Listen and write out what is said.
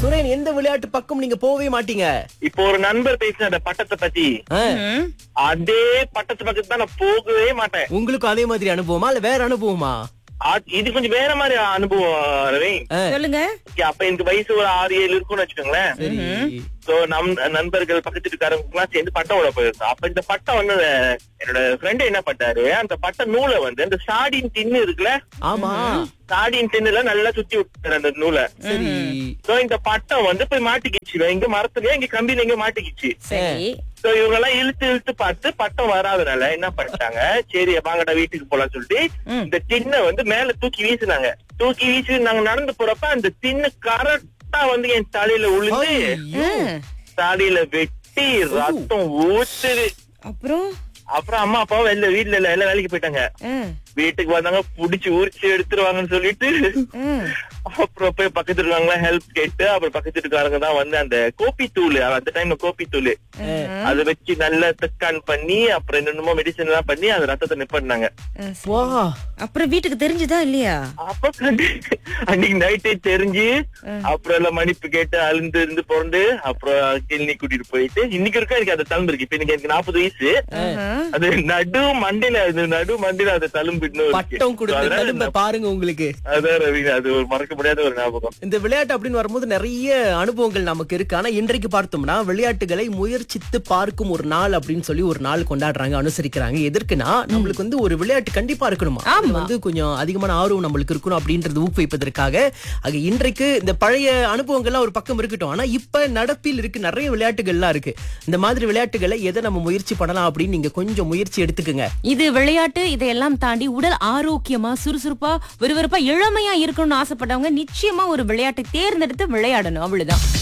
சுரேன் எந்த விளையாட்டு பக்கம் நீங்க போகவே மாட்டீங்க இப்போ ஒரு நண்பர் பேசின அந்த பட்டத்தை பத்தி ஆ, ம். அதே பட்டத்தை பத்தி தான் நான் போகவே மாட்டேன் உங்களுக்கும் அதே மாதிரி அனுபவமா இல்ல வேற அனுபவமா ஆ- இது கொஞ்சம் வேற மாதிரி அனுபவம் ரவி சொல்லுங்க Okay, அப்ப எனக்கு வயசு ஒரு ஆறு ஏழு இருக்கும்னு வச்சுக்கோங்களேன் சரி சோ நம் நண்பர்கள் பக்கத்து வீட்டுக்காரங்க எல்லாம் சேர்ந்து பட்டம் விட போயிருக்கோம் அப்ப இந்த பட்டம் வந்து என்னோட ஃப்ரெண்ட் என்ன பண்ணாரு அந்த பட்ட நூலை வந்து அந்த சாடின் டின்னு இருக்குல்ல ஆமா சாடின் டின்னுல நல்லா சுத்தி விட்டாரு அந்த நூலை சரி சோ இந்த பட்டம் வந்து போய் மாட்டிக்கிச்சு இங்க மரத்துல இங்க கம்பியில இங்க மாட்டிக்கிச்சு சரி சோ இவங்க எல்லாம் இழுத்து இழுத்து பார்த்து பட்டம் வராதனால என்ன பண்ணிட்டாங்க சரி வாங்கடா வீட்டுக்கு போலாம் சொல்லிட்டு ம். இந்த டின்ன வந்து மேல தூக்கி வீசினாங்க தூக்கி வீசி நாங்க நடந்து போறப்ப அந்த டின்னு கரெக்டா வந்து என் தலையில விழுந்து ஐயோ. ம். தலையில வெட்டி ரத்தம் ஊத்துது அப்புறம் அப்புறம் அம்மா அப்பாவும் வெளில வீட்டுல இல்ல எல்லாம் வேலைக்கு போயிட்டாங்க ம். வீட்டுக்கு வந்தாங்க புடிச்சு உரிச்சு எடுத்துருவாங்கன்னு சொல்லிட்டு ம். அப்புறம் போய் பக்கத்து இருக்காங்களா ஹெல்ப் கேட்டு அப்புறம் பக்கத்து இருக்காரங்க தான் வந்து அந்த கோபி தூள் அந்த டைம்ல கோபி தூள் ம். அதை வச்சு நல்லா ஸ்கான் பண்ணி அப்புறம் என்னென்னமோ மெடிசன் எல்லாம் பண்ணி அந்த ரத்தத்தை நிப்பாட்டினாங்க ம். வா அப்புறம் வீட்டுக்கு தெரிஞ்சுதா இல்லையா அப்ப கண்டு அன்னைக்கு நைட்டே தெரிஞ்சு அப்புறம் எல்லாம் மன்னிப்பு கேட்டு அழுந்து இருந்து பிறந்து அப்புறம் கிளினிக் கூட்டிட்டு போயிட்டு இன்னைக்கு இருக்கும் எனக்கு அந்த தழும்பு இருக்கு இப்ப எனக்கு எனக்கு நாற்பது வயசு ஆஹா. அது நடு மண்டையில அது நடு மண்டையில அது தழும்பு இன்னும் இருக்கு. பட்டம் கொடுத்த அதனால தழும்ப பாருங்க உங்களுக்கு அதான் ரவி அது ஒரு மறக்க முடியாத ஒரு ஞாபகம் இந்த விளையாட்டு அப்படின்னு வரும்போது நிறைய அனுபவங்கள் நமக்கு இருக்கு ஆனா இன்றைக்கு பார்த்தோம்னா விளையாட்டுகளை முயற்சித்து பார்க்கும் ஒரு நாள் அப்படின்னு சொல்லி ஒரு நாள் கொண்டாடுறாங்க அனுசரிக்கிறாங்க எதற்குனா நம்மளுக்கு வந்து ஒரு விளையாட்டு கண்டிப்பா இருக்கணுமா அதுல வந்து கொஞ்சம் அதிகமான ஆர்வம் நம்மளுக்கு இருக்கணும் அப்படின்றது ஊக்குவிப்பதற்காக ஆக இன்றைக்கு இந்த பழைய அனுபவங்கள்லாம் ஒரு பக்கம் இருக்கட்டும் ஆனா இப்ப நடப்பில் இருக்கு நிறைய விளையாட்டுகள்லாம் இருக்கு இந்த மாதிரி விளையாட்டுகளை எதை நம்ம முயற்சி பண்ணலாம் அப்படின்னு நீங்க கொஞ்சம் முயற்சி எடுத்துக்கங்க இது விளையாட்டு இதையெல்லாம் தாண்டி உடல் ஆரோக்கியமா சுறுசுறுப்பா விறுவிறுப்பா இளமையா இருக்கணும்னு ஆசைப்பட்டவங்க நிச்சயமா ஒரு விளையாட்டை தேர்ந்தெடுத்து விளையாடணும் அவ்வளவுதான்